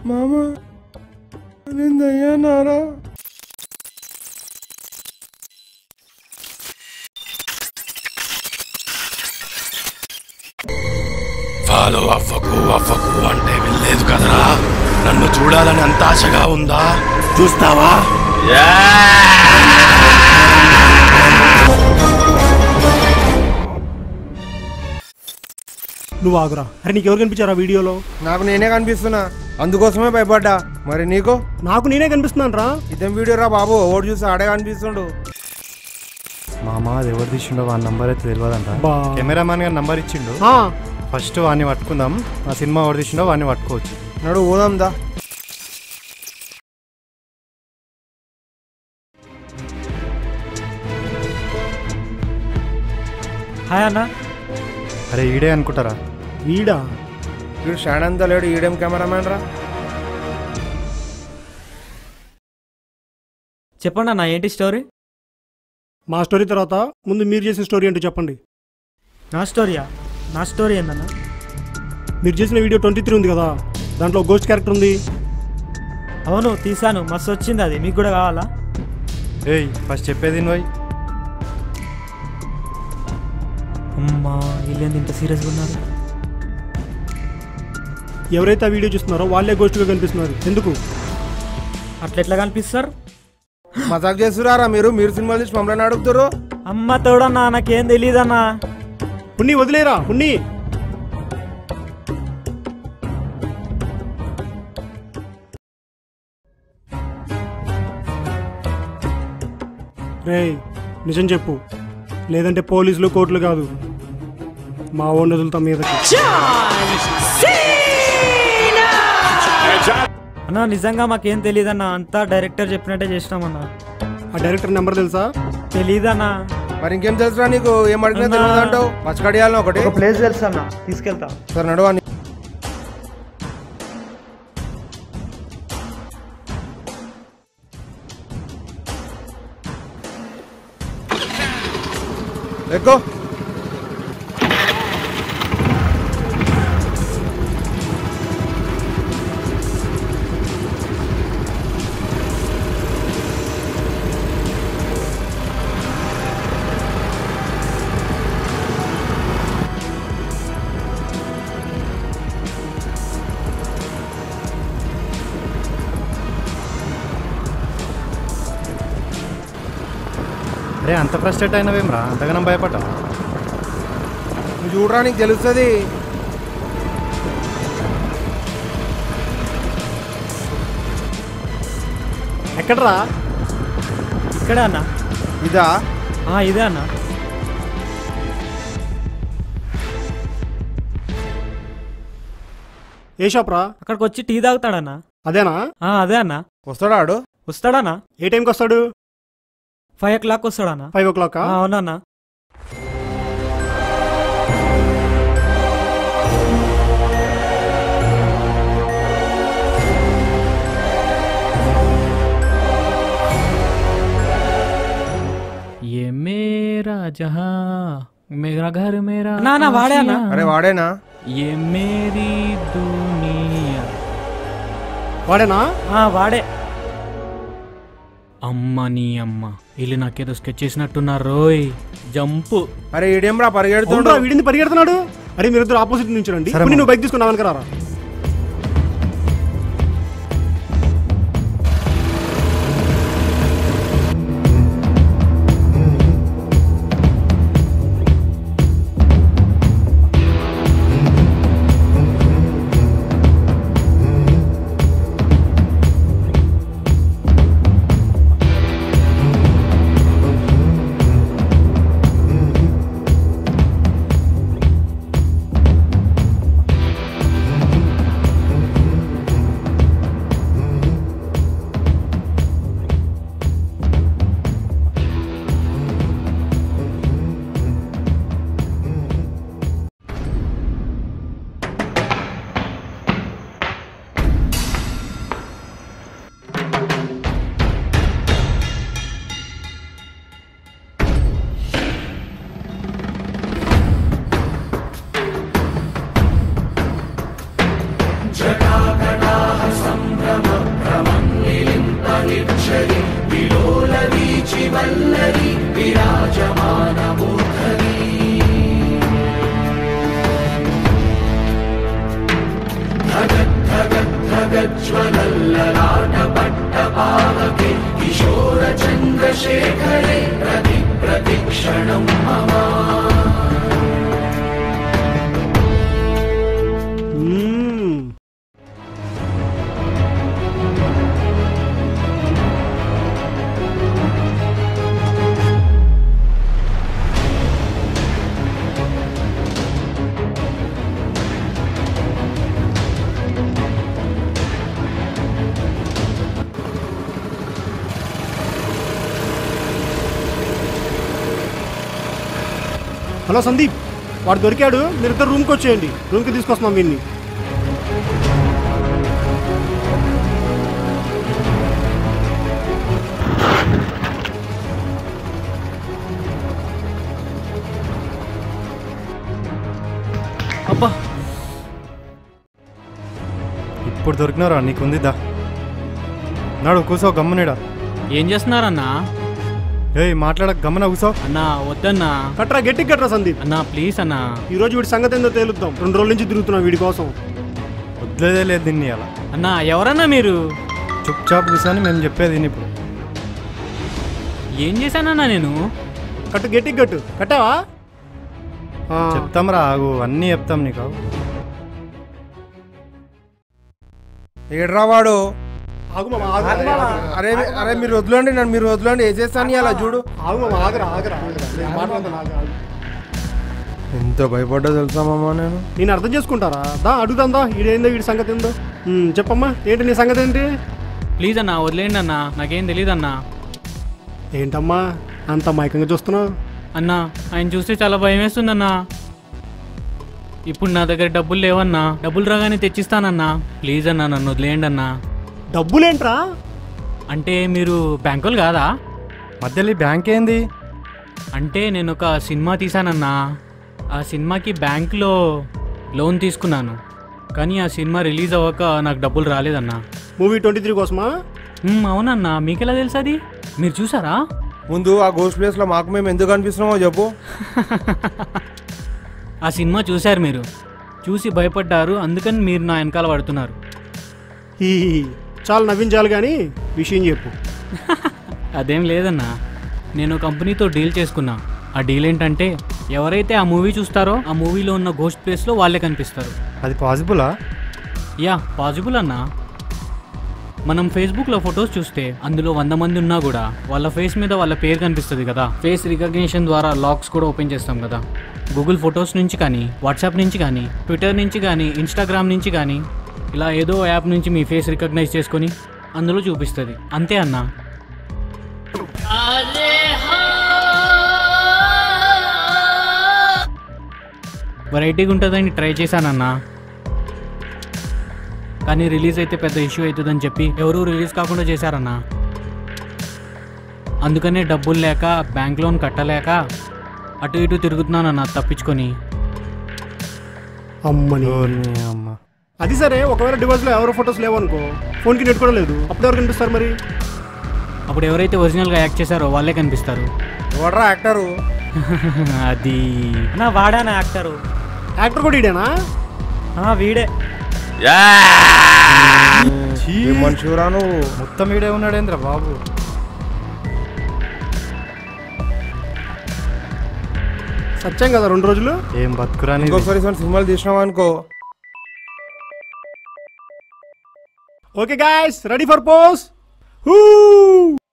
మామ నేను దయ్యానారా ఫాలో అవ్వకు అవ్వకు అంటే వెళ్ళలేదు కదరా నన్ను చూడాలని అంత ఆశగా ఉందా చూస్తావా నువ్వు ఆగురా అరే నీకు ఎవరు కనిపించారా వీడియోలో నాకు నేనే కనిపిస్తున్నా అందుకోసమే భయపడ్డా మరి నీకు నాకు నేనే కనిపిస్తున్నాను రా ఇదేం వీడియో రా బాబు ఓడి చూసి ఆడే కనిపిస్తుండు మామ అది ఎవరు తీసిండో వాని నంబర్ అయితే తెలియదంట బా. కెమెరామ్యాన్ గారు నంబర్ ఇచ్చిండు ఆ, ఫస్ట్ వాడిని పట్టుకుందాం ఆ సినిమా ఎవరు తీసిండో వాడిని పట్టుకోవచ్చు నడు పోదాం దా హాయ్ అన్న అరే ఈడే అనుకుంటారా వీడా వీడు స్టాండ్ అంతా లేడు ఈడేం కెమెరామ్యాన్ రా చెప్పండి అన్న ఏంటి స్టోరీ మా స్టోరీ తర్వాత ముందు మీరు చేసిన స్టోరీ ఏంటో చెప్పండి నా స్టోరీయా నా స్టోరీ ఏందన్న మీరు చేసిన వీడియో ట్వంటీ త్రీ ఉంది కదా దాంట్లో గోస్ట్ క్యారెక్టర్ ఉంది అవును తీసాను మస్తు వచ్చింది అది మీకు కూడా కావాలా ఏయ్ ఫస్ట్ చెప్పేది నువ్వు అమ్మా వీళ్ళేంది ఇంత సీరియస్గా ఉన్నారు ఎవరైతే ఆ వీడియో చూస్తున్నారో వాళ్ళే గోస్ట్గా కనిపిస్తున్నారు ఎందుకు అట్లా ఎట్లా కనిపిస్తారు మజాక్ చేస్తురారా మీరు మీరు సినిమాలు చూసి మమ్మల్ని అడుగుతారు అమ్మ తోడన్నా నాకేం తెలియదన్నా ఉన్ని వదిలేరా ఉన్ని రేయ్ నిజం చెప్పు లేదంటే పోలీసులు కోర్టులు కాదు మా ఓన్ వదులుతాం మీదకి అన్న నిజంగా మాకేం తెలియదన్నా అంతా డైరెక్టర్ చెప్పినట్టే చేసినామన్నా ఆ డైరెక్టర్ నెంబర్ తెలుసా తెలీదన్నా మరి ఇంకేం తెలుసురా నీకు ఏం అడిగినా అన్నా. తెలియదు అంటావు పచ్చకడియాలను ఒకటి ఒక ప్లేస్ తెలుసు అన్న తీసుకెళ్తా సరే నడువా నీ- ఎక్కు అరే అంత ఫ్రస్ట్రేట్ అయినవేం రా అంతగానం భయపడ్డా నువ్వు చూడరా నీకు తెలుస్తుంది ఎక్కడరా ఇక్కడే అన్న ఇదా ఆ, ఇదే అన్న ఏ షాప్ రా అక్కడికి వచ్చి టీ తాగుతాడన్న అదేనా ఆ, అదే అన్న వస్తాడా ఆడు వస్తాడన్నా ఏ టైంకి వస్తాడు ఫైవ్ ఓ క్లాక్ వస్తాడన్నా ఫైవ్ ఓ క్లాక్ ఆ, అవునన్నా ये मेरा जहां मेरा घर मेरा ना, ना, वाड़े ना। आशियाँ, అరే వాడేనా ये मेरी दुनिया వాడేనా ఆ, వాడే అమ్మ నీ అమ్మ వీళ్ళు నాకేదో స్కెచ్ చేసినట్టున్నారు రోయ్ జంపు అరే ఈడేం రా పరిగెడుతుండు అవునురా, వీడింది పరిగెడుతున్నాడు అరే మీరిద్దరు ఆపోజిట్ నుంచి రండి సరే, ఇప్పుడు మా. నువ్వు బైక్ తీసుకున్నావు వెనక రారా హలో సందీప్ వాడు దొరికాడు మీరిద్దరు రూమ్కి వచ్చేయండి రూమ్కి తీసుకొస్తున్నాం వీడిని అబ్బా ఇప్పుడు దొరికినారా నీకుంది దా నాడు కూసో గమ్మునేడా ఏం చేస్తున్నారన్నా ఏయ్ మాట్లాడక గమ్మున కూసో అన్నా వద్దన్నా కట్రా గట్టికి కట్రా సందీప్ అన్నా ప్లీజ్ అన్నా ఈ రోజు వీడి సంగతి ఏందో తేలుద్దాం రెండు రోజుల నుంచి తిరుగుతున్నాం వీడి కోసం వదిలేదే లేదు దీన్ని అలా అన్నా ఎవరన్నా మీరు చుప్ చాప్ కూర్చొని మేము చెప్పేది విని ఇప్పుడు ఏం చేశానన్నా నేను కట్టు గట్టికి కట్టు కట్టావా ఆ, చెప్తాం రా ఆగు అన్నీ చెప్తాం నీకు ఏడ్రా వాడు ఆగు మామ, ఆగు, ఆగు, ఆగు. అరే అరే మీరు వదలండి నన్ను మీరు వదలండి ఏ చేస్తాను అలా చూడు ఆగు మామ, ఆగురా, ఆగురా, ఆగురా. నేను మాట్లాడతాను, ఆగు, ఆగు. ఎంత భయపడ్డా తెలుసా మామ నేను నేను అర్థం చేసుకుంటారా దా అడుగుదాందా ఈడేందో వీడి సంగతి ఏందో ఉమ్, చెప్పమ్మా ఏంటి నీ సంగతి ఏంటి ప్లీజ్ అన్నా వదిలేయండి అన్నా నాకేం తెలియదు అన్నా ఏంటమ్మా అంత మైకంగా చూస్తున్నావు అన్నా ఆయన చూస్తే చాలా భయం వేస్తుందన్నా ఇప్పుడు నా దగ్గర డబ్బులు లేవన్నా డబ్బులు రాగానే తెచ్చిస్తానన్నా ప్లీజ్ అన్నా నన్ను వదిలేయండి అన్నా డబ్బులేంట్రా అంటే మీరు బ్యాంకులు కాదా మధ్యలో ఈ బ్యాంక్ ఏంది అంటే నేను ఒక సినిమా తీశానన్నా ఆ సినిమాకి బ్యాంక్లో లోన్ తీసుకున్నాను కానీ ఆ సినిమా రిలీజ్ అవ్వక నాకు డబ్బులు రాలేదన్నా మూవీ ట్వంటీ త్రీ కోసమా మ్, అవునన్నా మీకెలా తెలుసు అది మీరు చూసారా ముందు ఆ గోస్ట్ ప్లేస్ లో మాకు మేము ఎందుకు కనిపిస్తున్నామో చెప్పు ఆ సినిమా చూశారు మీరు చూసి భయపడ్డారు అందుకని మీరు నా వెనకాల పడుతున్నారు ఈ చాలా నవ్వించాలి కానీ విషయం చెప్పు అదేం లేదన్నా నేను కంపెనీతో డీల్ చేసుకున్నా ఆ డీల్ ఏంటంటే ఎవరైతే ఆ మూవీ చూస్తారో ఆ మూవీలో ఉన్న గోస్ట్ ప్లేస్లో వాళ్ళే కనిపిస్తారు అది పాసిబులా యా పాసిబుల్ అన్నా మనం ఫేస్బుక్లో ఫొటోస్ చూస్తే అందులో వంద మంది ఉన్నా కూడా వాళ్ళ ఫేస్ మీద వాళ్ళ పేరు కనిపిస్తుంది కదా ఫేస్ రికగ్నిషన్ ద్వారా లాక్స్ కూడా ఓపెన్ చేస్తాం కదా గూగుల్ ఫొటోస్ నుంచి కానీ వాట్సాప్ నుంచి కానీ ట్విట్టర్ నుంచి కానీ ఇన్స్టాగ్రామ్ నుంచి కానీ ఇలా ఏదో యాప్ నుంచి మీ ఫేస్ రికగ్నైజ్ చేసుకొని అందులో చూపిస్తుంది అంతే అన్నా వెరైటీగా ఉంటుందని ట్రై చేశానన్నా కానీ రిలీజ్ అయితే పెద్ద ఇష్యూ అవుతుందని చెప్పి ఎవరూ రిలీజ్ కాకుండా చేశారన్నా అందుకనే డబ్బులు లేక బ్యాంక్ లోన్ కట్టలేక అటు ఇటు తిరుగుతున్నానన్నా తప్పించుకొని అమ్మని ఓర్ని అమ్మ అది సరే ఒకవేళ డివైస్లో ఎవరో ఫొటోస్ లేవనుకో ఫోన్కి నెట్ కూడా లేదు అప్పుడు ఎవరు కనిపిస్తారు మరి అప్పుడు ఎవరైతే ఒరిజినల్గా యాక్ట్ చేశారో వాళ్ళే కనిపిస్తారు ఎవడరా యాక్టరు అది నా వాడానా యాక్టరు యాక్టర్ కూడా ఇడేనా ఆ, వీడే ఏ మనిషిరా నువ్వు మొత్తం వీడే ఉన్నాడేంద్ర బాబు సత్యం కదా రెండు రోజులు ఏం బతుకురాని ఇంకొకసారి ఇటువంటి సినిమాలు తీసినావు అనుకో okay guys ready for pose